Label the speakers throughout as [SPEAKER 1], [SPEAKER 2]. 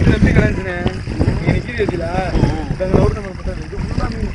[SPEAKER 1] இது எப்படி கிடந்துச்சுண்ணே நீங்க நிக்கிற வச்சுல எங்களை ஒரு நம்ம பண்றது இது ஃபுல்லா மீன்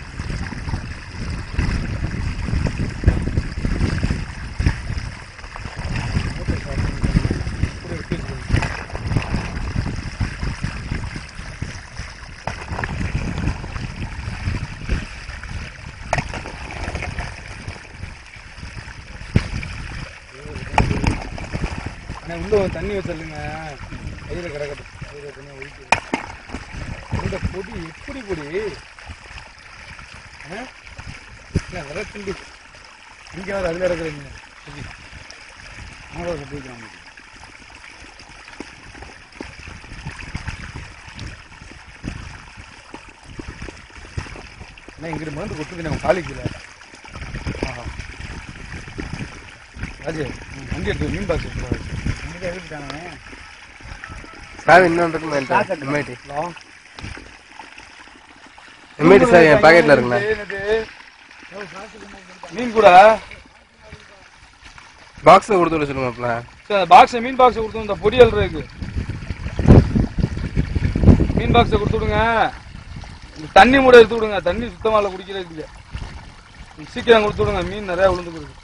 [SPEAKER 1] அண்ணா உள்ள ஒரு தண்ணி வச்சிருங்க கையில கிடக்கட்டும் கையில தண்ணி ஒழிச்சு இந்த பொடி எப்படி பொடி ஆ? என்ன வர துண்டு இங்க வர அதுல இருக்கிறீங்க பொடி ஆமா போய்க்கலாம் அண்ணா இங்கிட்டு மருந்து கொட்டுது நம்ம காலிக்கல ஆஹா ராஜு வண்டி எடுத்து மீன் பாக்ஸ் எடுத்து எடுத்துட்டாங்க
[SPEAKER 2] சாவி இன்னொன்று இருக்குன்னு என்கிட்ட எம்ஐடி
[SPEAKER 1] ஹலோ
[SPEAKER 2] எம்ஐடி சாவி என் பாக்கெட்ல இருக்குண்ணா
[SPEAKER 1] மீன் கூட
[SPEAKER 2] பாக்ஸ் கொடுத்து விட சொல்லுங்கப்பல
[SPEAKER 1] சார் பாக்ஸ் மீன் பாக்ஸ் கொடுத்து இந்த பொரியல் இருக்கு மீன் பாக்ஸை கொடுத்து விடுங்க இந்த தண்ணி மூட எடுத்து விடுங்க தண்ணி சுத்தமா இல்லை குடிக்கிறதுக்கு சீக்கிரம் கொடுத்து விடுங்க மீன் நிறைய விழுந்துருக்கு